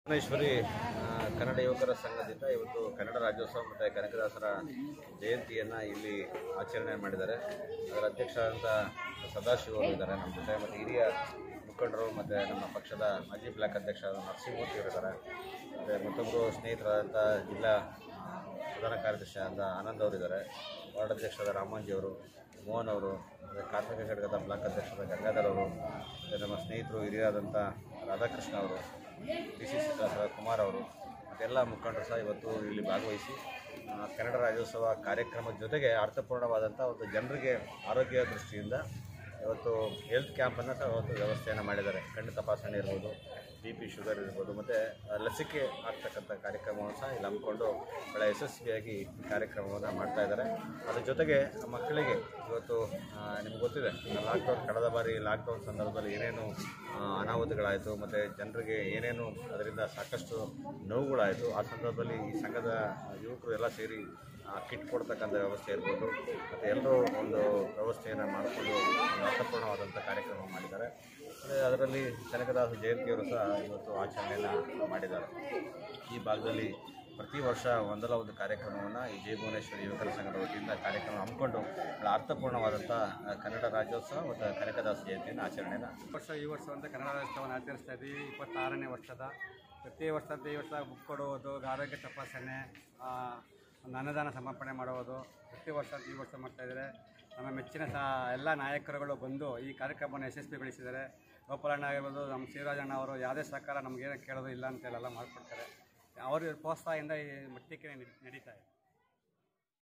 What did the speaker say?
ಭುವನೇಶ್ವರಿ ಆ, ಕನ್ನಡ ಯುವಕರ ಸಂಘದಿಂದ ಇವತ್ತು ಕನ್ನಡ ರಾಜ್ಯೋತ್ಸವ ಮತ್ತು ಕನಕದಾಸರ ಜಯಂತಿಯನ್ನು ಇಲ್ಲಿ ಆಚರಣೆ ಮಾಡಿದ್ದಾರೆ ಅದರ ಅಧ್ಯಕ್ಷರಾದಂಥ ಸದಾಶಿವ ಅವರು ಇದ್ದಾರೆ ನಮ್ಮ ಜೊತೆ ಮತ್ತು ಹಿರಿಯ ಮುಖಂಡರು ಮತ್ತು ನಮ್ಮ ಪಕ್ಷದ ಮಾಜಿ ಬ್ಲಾಕ್ ಅಧ್ಯಕ್ಷರಾದ ನರಸಿಂಹಮೂರ್ತಿ ಅವರು ಇದ್ದಾರೆ ಮತ್ತು ಮತ್ತೊಬ್ಬರು ಸ್ನೇಹಿತರಾದಂಥ ಜಿಲ್ಲಾ ಪ್ರಧಾನ ಕಾರ್ಯದರ್ಶಿಯಾದ ಆನಂದ್ ಅವರು ಇದ್ದಾರೆ ವಾರ್ಡ್ ಅಧ್ಯಕ್ಷರಾದ ರಾಮಂಜಿ ಅವರು ಮೋಹನ್ ಅವರು ಮತ್ತು ಕಾರ್ಮಿಕ ಘಟಕದ ಬ್ಲಾಕ್ ಅಧ್ಯಕ್ಷರಾದ ಗಂಗಾಧರ್ ಅವರು ಮತ್ತು ನಮ್ಮ ಸ್ನೇಹಿತರು ಹಿರಿಯರಾದಂಥ ರಾಧಾಕೃಷ್ಣ ಅವರು ಪಿ ಸಿ ಸಿ ಸದಸ್ಯರಾದ ಕುಮಾರ್ ಅವರು ಮತ್ತು ಎಲ್ಲ ಮುಖಂಡರು ಸಹ ಇವತ್ತು ಇಲ್ಲಿ ಭಾಗವಹಿಸಿ ಆ, ಕನ್ನಡ ರಾಜ್ಯೋತ್ಸವ ಕಾರ್ಯಕ್ರಮದ ಜೊತೆಗೆ ಅರ್ಥಪೂರ್ಣವಾದಂಥ ಒಂದು ಜನರಿಗೆ ಆರೋಗ್ಯ ದೃಷ್ಟಿಯಿಂದ ಇವತ್ತು ಹೆಲ್ತ್ ಕ್ಯಾಂಪನ್ನು ಸಹ ಇವತ್ತು ವ್ಯವಸ್ಥೆಯನ್ನು ಮಾಡಿದ್ದಾರೆ ಕಣ್ಣು ತಪಾಸಣೆ ಇರ್ಬೋದು ಬಿ ಪಿ ಶುಗರ್ ಇರ್ಬೋದು ಮತ್ತು ಲಸಿಕೆ ಆಗ್ತಕ್ಕಂಥ ಕಾರ್ಯಕ್ರಮವನ್ನು ಸಹ ಇಲ್ಲಿ ಹಮ್ಮಿಕೊಂಡು ಭಾಳ ಯಶಸ್ವಿಯಾಗಿ ಈ ಕಾರ್ಯಕ್ರಮವನ್ನು ಮಾಡ್ತಾ ಇದ್ದಾರೆ ಅದ್ರ ಜೊತೆಗೆ ಮಕ್ಕಳಿಗೆ ಇವತ್ತು ಆ, ನಿಮ್ಗೆ ಗೊತ್ತಿದೆ ಲಾಕ್ಡೌನ್ ಕಳೆದ ಬಾರಿ ಲಾಕ್ಡೌನ್ ಸಂದರ್ಭದಲ್ಲಿ ಏನೇನು ಆ, ಅನಾಹುತಗಳಾಯಿತು ಮತ್ತು ಜನರಿಗೆ ಏನೇನು ಅದರಿಂದ ಸಾಕಷ್ಟು ನೋವುಗಳಾಯಿತು ಆ ಸಂದರ್ಭದಲ್ಲಿ ಈ ಸಂಘದ ಯುವಕರು ಎಲ್ಲ ಸೇರಿ ಆ, ಕಿಟ್ ಕೊಡ್ತಕ್ಕಂಥ ವ್ಯವಸ್ಥೆ ಇರ್ಬೋದು ಮತ್ತು ಎಲ್ಲರೂ ಒಂದು ವ್ಯವಸ್ಥೆಯನ್ನು ಮಾಡಿಕೊಂಡು ಒಂದು ಅರ್ಥಪೂರ್ಣವಾದಂಥ ಕಾರ್ಯಕ್ರಮ ಮಾಡಿದ್ದಾರೆ ಮತ್ತು ಅದರಲ್ಲಿ ಕನಕದಾಸ ಜಯಂತಿಯವರು ಸಹ ಇವತ್ತು ಆಚರಣೆಯನ್ನು ಮಾಡಿದ್ದಾರೆ ಈ ಭಾಗದಲ್ಲಿ ಪ್ರತಿ ವರ್ಷ ಒಂದಲ್ಲ ಒಂದು ಕಾರ್ಯಕ್ರಮವನ್ನು ಈ ಜಯ ಭುವನೇಶ್ವರಿ ಯುವಕರ ಸಂಘದ ವತಿಯಿಂದ ಕಾರ್ಯಕ್ರಮ ಹಮ್ಮಿಕೊಂಡು ಬಹಳ ಅರ್ಥಪೂರ್ಣವಾದಂಥ ಆ, ಕನ್ನಡ ರಾಜ್ಯೋತ್ಸವ ಮತ್ತು ಕನಕದಾಸ ಜಯಂತಿಯನ್ನು ಆಚರಣೆಯನ್ನು ಈ ವರ್ಷ ಈ ವರ್ಷ ಅಂತ ಕನ್ನಡ ರಾಜ್ಯೋತ್ಸವವನ್ನು ಆಚರಿಸ್ತಾ ಇದ್ದೀವಿ ಇಪ್ಪತ್ತಾರನೇ ವರ್ಷದ ಪ್ರತಿ ವರ್ಷದಂತೆ ಈ ವರ್ಷ ಬುಕ್ ಕೊಡುವುದು ಆರೋಗ್ಯ ತಪಾಸಣೆ ಆ, ಒಂದು ಅನ್ನದಾನ ಸಮರ್ಪಣೆ ಮಾಡುವುದು ಪ್ರತಿ ವರ್ಷ ಈ ವರ್ಷ ಮಾಡ್ತಾ ಇದ್ದಾರೆ ನಮ್ಮ ಮೆಚ್ಚಿನ ಸಹ ಎಲ್ಲ ನಾಯಕರುಗಳು ಬಂದು ಈ ಕಾರ್ಯಕ್ರಮವನ್ನು ಯಶಸ್ವಿಗೊಳಿಸಿದ್ದಾರೆ ಗೋಪಾಲಣ್ಣ ಆಗಿರ್ಬೋದು ನಮ್ಮ ಶಿವರಾಜಣ್ಣ ಅವರು ಯಾವುದೇ ಸಹಕಾರ ನಮಗೇನು ಕೇಳೋದು ಇಲ್ಲ ಅಂತ ಹೇಳೆಲ್ಲ ಮಾಡಿಕೊಡ್ತಾರೆ ಅವ್ರ ಪ್ರೋತ್ಸಾಹದಿಂದ ಈ ಮಟ್ಟಕ್ಕೆ ನಡಿ- ನಡೀತಾ ಇದೆ